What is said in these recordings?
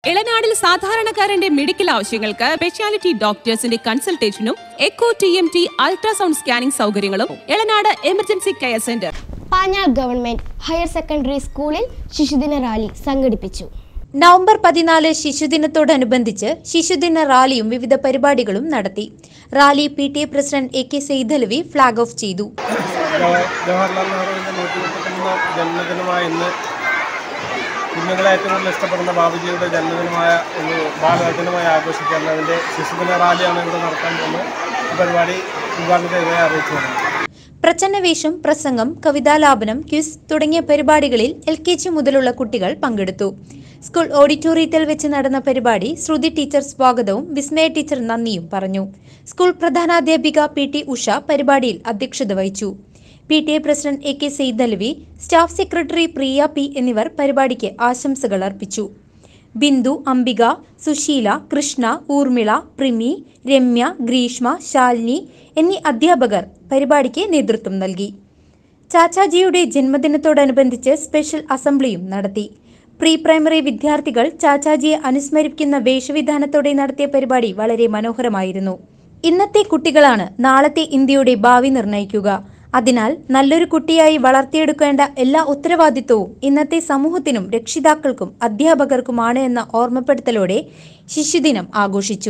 ഇളനാടിൽ സാധാരണക്കാരന്റെ മെഡിക്കൽ ആവശ്യങ്ങൾക്ക് സ്പെഷ്യാലിറ്റി ഡോക്ടേഴ്സിന്റെ കൺസൾട്ടേഷനും echo T M T ultrasound scanning സൗകര്യങ്ങളും Elanad emergency care centre Panjal government higher secondary സ്കൂളിൽ ശിശുദിന റാലി സംഘടിപ്പിച്ചു നവംബർ പതിനാല് ശിശുദിനത്തോടനുബന്ധിച്ച് ശിശുദിന റാലിയും വിവിധ പരിപാടികളും നടത്തി rally P T A president A K Saithalavi flag off ചെയ്തു ജവ- ജവഹർലാൽ നെഹ്റുവിൻ്റെ നൂറ്റി മുപ്പത്തൊന്ന് ജന്മദിനമായ ഇന്ന് കുഞ്ഞുങ്ങളെ ഏറ്റവും കൂടുതൽ ഇഷ്ടപ്പെടുന്ന ബാബുജിയുടെ ജന്മദിനമായ ഒരു ബാലദിനമായി ആഘോഷിക്കുന്നതിൻ്റെ ശിശുദിന റാലിയാണ് ഇവിടെ നടത്താൻ പോകുന്നത് ഈ പരിപാടി ഉദ്ഘാടനം ചെയ്തതായി അറിയിച്ചു വരുന്നത് പ്രച്ഛന്നവേശം പ്രസംഗം കവിതാലാപനം ക്വിസ് തുടങ്ങിയ പരിപാടികളിൽ എൽ കെ ജി മുതലുള്ള കുട്ടികൾ പങ്കെടുത്തു സ്കൂൾ ഓഡിറ്റോറിയത്തിൽ വെച്ച് നടന്ന പരിപാടി ശ്രുതി ടീച്ചർ സ്വാഗതവും വിസ്മയ ടീച്ചർ നന്ദിയും പറഞ്ഞു സ്കൂൾ പ്രധാനാധ്യാപിക പി ടി ഉഷ പരിപാടിയിൽ അധ്യക്ഷത വഹിച്ചു P T A president A K Saidalavi staff secretary Priya P എന്നിവർ പരിപാടിക്ക് ആശംസകൾ അർപ്പിച്ചു ബിന്ദു അംബിക സുശീല കൃഷ്ണ ഊർമിള പ്രിമി രമ്യ ഗ്രീഷ്മ ശാലിനി എന്നീ അധ്യാപകർ പരിപാടിക്ക് നേതൃത്വം നൽകി ചാച്ചാജിയുടെ ജന്മദിനത്തോടനുബന്ധിച്ച് സ്പെഷ്യൽ അസംബ്ലിയും നടത്തി പ്രീ പ്രൈമറി വിദ്യാർത്ഥികൾ ചാച്ചാജിയെ അനുസ്മരിക്കുന്ന വേഷവിധാനത്തോടെ നടത്തിയ പരിപാടി വളരെ മനോഹരമായിരുന്നു ഇന്നത്തെ കുട്ടികളാണ് നാളത്തെ ഇന്ത്യയുടെ ഭാവി നിർണ്ണയിക്കുക അതിനാൽ നല്ലൊരു കുട്ടിയായി വളർത്തിയെടുക്കേണ്ട എല്ലാ ഉത്തരവാദിത്വവും ഇന്നത്തെ സമൂഹത്തിനും രക്ഷിതാക്കൾക്കും അധ്യാപകർക്കുമാണ് എന്ന ഓർമ്മപ്പെടുത്തലോടെ ശിശുദിനം ആഘോഷിച്ചു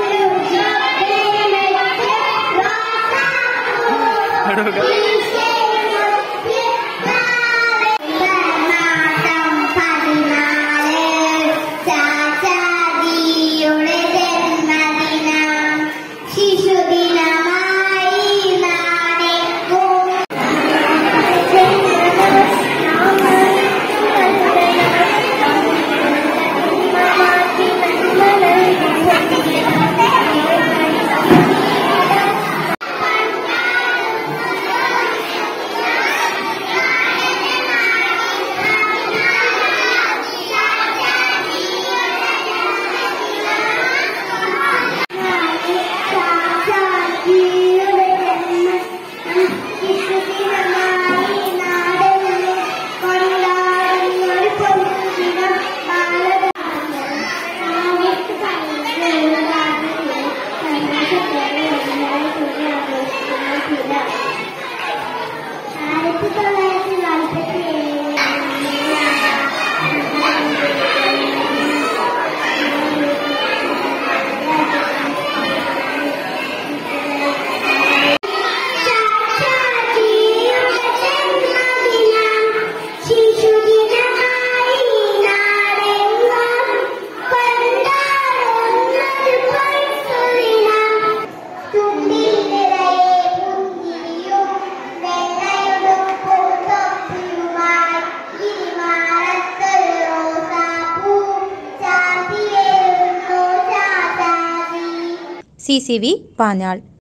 ശിശുദിനമായി നാടെങ്ങും ആയിരത്തി തൊള്ളായിരത്തി നാൽപ്പത്തി സി സി വി പാഞ്ഞാൾ